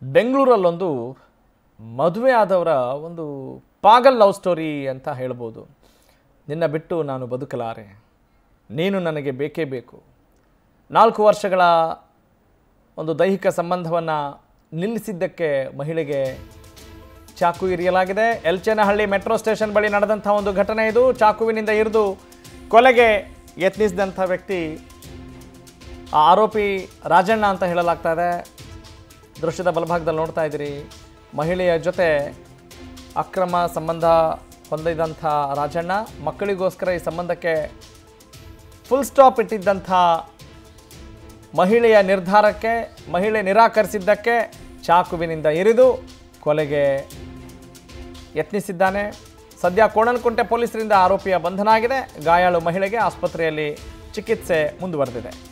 ಬೆಂಗಳೂರಲ್ಲೊಂದು ಮದುವೆ ಆದವರ ಒಂದು ಪಾಗಲ್ love story ಅಂತ ಹೇಳ್ಬೋದು ನಿನ್ನ ಬಿಟ್ಟು ನಾನು ಬದುಕಲಾರೆ ನೀನು ನನಗೆ ಬೇಕೇ ಬೇಕು ನಾಲ್ಕು ವರ್ಷಗಳ ಒಂದು ದೈಹಿಕ ಸಂಬಂಧವನ್ನು ನಿಲ್ಲಿಸಿದ್ದಕ್ಕೆ ಮಹಿಳೆಗೆ ಚಾಕು ಇರಿಯಲಾಗಿದೆ ಎಲ್ಚೇನಹಳ್ಳಿ ಮೆಟ್ರೋ ಸ್ಟೇಷನ್ ಬಳಿ ನಡೆದಂಥ ಒಂದು ಘಟನೆ ಇದು ಚಾಕುವಿನಿಂದ ಇರಿದು ಕೊಲೆಗೆ ಯತ್ನಿಸಿದಂಥ ವ್ಯಕ್ತಿ ಆ ಆರೋಪಿ ರಾಜಣ್ಣ ಅಂತ ಹೇಳಲಾಗ್ತಾ ಇದೆ ದೃಶ್ಯದ ಬಲಭಾಗದಲ್ಲಿ ನೋಡ್ತಾ ಇದ್ದೀರಿ ಮಹಿಳೆಯ ಜೊತೆ ಅಕ್ರಮ ಸಂಬಂಧ ಹೊಂದಿದಂಥ ರಾಜಣ್ಣ ಮಕ್ಕಳಿಗೋಸ್ಕರ ಈ ಸಂಬಂಧಕ್ಕೆ ಫುಲ್ ಸ್ಟಾಪ್ ಇಟ್ಟಿದ್ದಂಥ ಮಹಿಳೆಯ ನಿರ್ಧಾರಕ್ಕೆ ಮಹಿಳೆ ನಿರಾಕರಿಸಿದ್ದಕ್ಕೆ ಚಾಕುವಿನಿಂದ ಇರಿದು ಕೊಲೆಗೆ ಯತ್ನಿಸಿದ್ದಾನೆ ಸದ್ಯ ಕೋಣನಕುಂಟೆ ಪೊಲೀಸರಿಂದ ಆರೋಪಿಯ ಬಂಧನ ಆಗಿದೆ ಗಾಯಾಳು ಮಹಿಳೆಗೆ ಆಸ್ಪತ್ರೆಯಲ್ಲಿ ಚಿಕಿತ್ಸೆ ಮುಂದುವರೆದಿದೆ